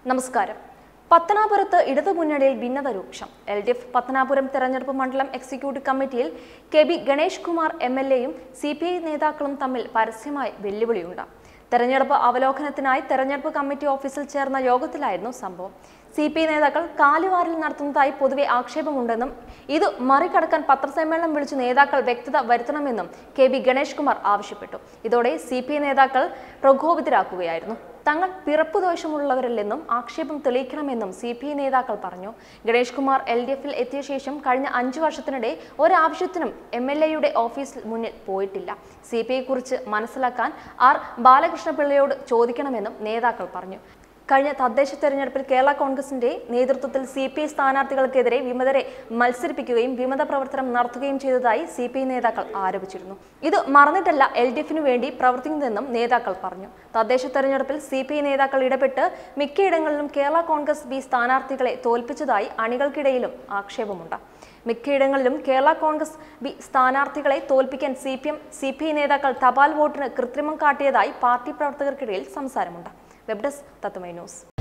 നമസ്കാരം പത്തനാപുരത്ത് ഇടതു മുന്നണിയിൽ ഭിന്നത രൂക്ഷം എൽ ഡി എഫ് പത്തനാപുരം തെരഞ്ഞെടുപ്പ് മണ്ഡലം എക്സിക്യൂട്ടീവ് കമ്മിറ്റിയിൽ K B Ganesh Kumar M L എയും സി പി ഐ നേതാക്കളും തമ്മിൽ പരസ്യമായി വെല്ലുവിളിയുണ്ട് തെരഞ്ഞെടുപ്പ് അവലോകനത്തിനായി തെരഞ്ഞെടുപ്പ് കമ്മിറ്റി ഓഫീസിൽ ചേർന്ന യോഗത്തിലായിരുന്നു സംഭവം സി പി ഐ നേതാക്കൾ കാലുവാരിൽ നടത്തുന്നതായി പൊതുവെ ആക്ഷേപമുണ്ടെന്നും ഇത് മറികടക്കാൻ പത്രസമ്മേളനം വിളിച്ച് നേതാക്കൾ വ്യക്തത വരുത്തണമെന്നും കെ ബി ഗണേഷ് കുമാർ ആവശ്യപ്പെട്ടു ഇതോടെ സി പി ഐ നേതാക്കൾ പ്രകോപിതരാക്കുകയായിരുന്നു തങ്ങൾ പിറപ്പു ദോഷമുള്ളവരല്ലെന്നും ആക്ഷേപം തെളിയിക്കണമെന്നും സി പി ഐ നേതാക്കൾ പറഞ്ഞു ഗണേഷ് കുമാർ എൽ ഡി എഫിൽ എത്തിയ ശേഷം കഴിഞ്ഞ അഞ്ചു വർഷത്തിനിടെ ഒരാവശ്യത്തിനും എം എൽ എയുടെ ഓഫീസിൽ മുന്നിൽ പോയിട്ടില്ല സി പി ഐ കുറിച്ച് മനസ്സിലാക്കാൻ ആർ ബാലകൃഷ്ണപിള്ളയോട് ചോദിക്കണമെന്നും നേതാക്കൾ പറഞ്ഞു കഴിഞ്ഞ തദ്ദേശ തെരഞ്ഞെടുപ്പിൽ കേരള കോൺഗ്രസിന്റെ നേതൃത്വത്തിൽ സി പി ഐ സ്ഥാനാർത്ഥികൾക്കെതിരെ വിമതരെ മത്സരിപ്പിക്കുകയും വിമത പ്രവർത്തനം നടത്തുകയും ചെയ്തതായി സി പി ഐ നേതാക്കൾ ആരോപിച്ചിരുന്നു ഇത് മറന്നിട്ടല്ല എൽ ഡി എഫിനു വേണ്ടി പ്രവർത്തിക്കുന്നതെന്നും നേതാക്കൾ പറഞ്ഞു തദ്ദേശ തെരഞ്ഞെടുപ്പിൽ സി പി ഐ നേതാക്കൾ ഇടപെട്ട് മിക്കയിടങ്ങളിലും കേരള കോൺഗ്രസ് ബി സ്ഥാനാർത്ഥികളെ തോൽപ്പിച്ചതായി അണികൾക്കിടയിലും ആക്ഷേപമുണ്ട് മിക്കയിടങ്ങളിലും കേരള കോൺഗ്രസ് ബി സ്ഥാനാർത്ഥികളെ തോൽപ്പിക്കാൻ C P M C P I നേതാക്കൾ തപാൽ വോട്ടിന് കൃത്രിമം കാട്ടിയതായി പാർട്ടി പ്രവർത്തകർക്കിടയിൽ സംസാരമുണ്ട് വെബ് ഡെസ്ക് തത്തുമൈ ന്യൂസ്